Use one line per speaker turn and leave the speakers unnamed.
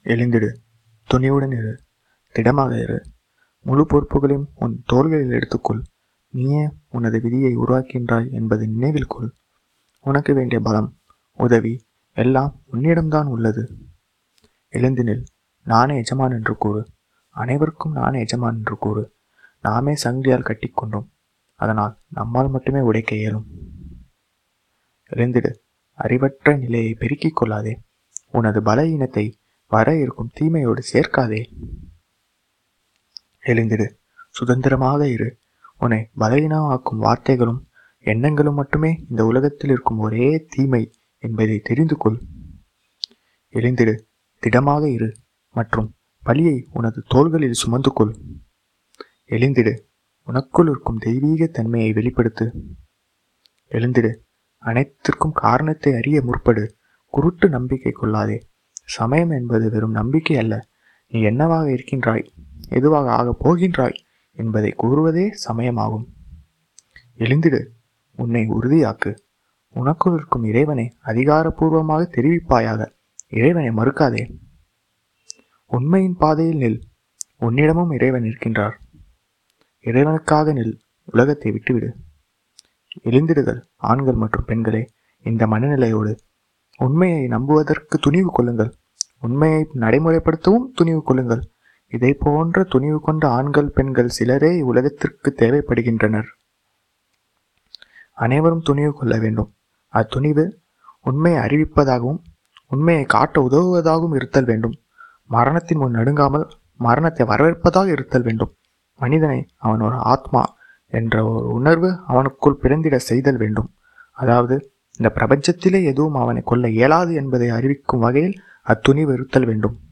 எழுந்திடு துணிவுடன் இரு திடமாக இரு முழு பொறுப்புகளையும் உன் தோள்களில் எடுத்துக்கொள் நீயே உனது விதியை உருவாக்கின்றாய் என்பதை நினைவில் கொள் உனக்கு வேண்டிய பலம் உதவி எல்லாம் உன்னிடம்தான் உள்ளது எழுந்து நில் நானே எஜமான் என்று கூறு அனைவருக்கும் நானே எஜமான் என்று கூறு நாமே சங்கிலியால் கட்டிக்கொண்டோம் அதனால் நம்மால் மட்டுமே உடைக்க இயலும் எழுந்திடு அறிவற்ற நிலையை பெருக்கிக் கொள்ளாதே உனது பலவீனத்தை வர இருக்கும் தீமையோடு சேர்க்காதே எழுந்திடு சுதந்திரமாக இரு உன்னை பலவீனமாக்கும் வார்த்தைகளும் எண்ணங்களும் மட்டுமே இந்த உலகத்தில் இருக்கும் ஒரே தீமை என்பதை தெரிந்து கொள் எழுந்திடு திடமாக இரு மற்றும் பலியை உனது தோள்களில் சுமந்து கொள் எழுந்திடு உனக்குள் இருக்கும் தெய்வீக தன்மையை வெளிப்படுத்து எழுந்திடு அனைத்திற்கும் காரணத்தை அறிய முற்படு குருட்டு நம்பிக்கை கொள்ளாதே சமயம் என்பது வெறும் நம்பிக்கை அல்ல நீ என்னவாக இருக்கின்றாய் எதுவாக ஆகப் போகின்றாய் என்பதை கூறுவதே சமயமாகும் எழுந்திடு உன்னை உறுதியாக்கு உனக்குள் இருக்கும் இறைவனை அதிகாரப்பூர்வமாக தெரிவிப்பாயாக இறைவனை மறுக்காதே உண்மையின் பாதையில் நில் உன்னிடமும் இறைவன் இருக்கின்றார் இறைவனுக்காக நில் உலகத்தை விட்டுவிடு எழுந்திடுகள் ஆண்கள் மற்றும் பெண்களே இந்த மனநிலையோடு உண்மையை நம்புவதற்கு துணிவு கொள்ளுங்கள் உண்மையை நடைமுறைப்படுத்தவும் துணிவு கொள்ளுங்கள் இதை போன்ற துணிவு கொண்ட ஆண்கள் பெண்கள் சிலரே உலகத்திற்கு தேவைப்படுகின்றனர் அனைவரும் துணிவு கொள்ள வேண்டும் அத்துணிவு உண்மையை அறிவிப்பதாகவும் உண்மையை காட்ட உதவுவதாகவும் இருத்தல் வேண்டும் மரணத்தின் முன் நடுங்காமல் மரணத்தை வரவேற்பதாக இருத்தல் வேண்டும் மனிதனை அவன் ஒரு ஆத்மா என்ற ஒரு உணர்வு அவனுக்குள் பிறந்திட செய்தல் வேண்டும் அதாவது இந்த பிரபஞ்சத்திலே எதுவும் அவனை கொல்ல இயலாது என்பதை அறிவிக்கும் வகையில் அத்துணிவு இருத்தல் வேண்டும்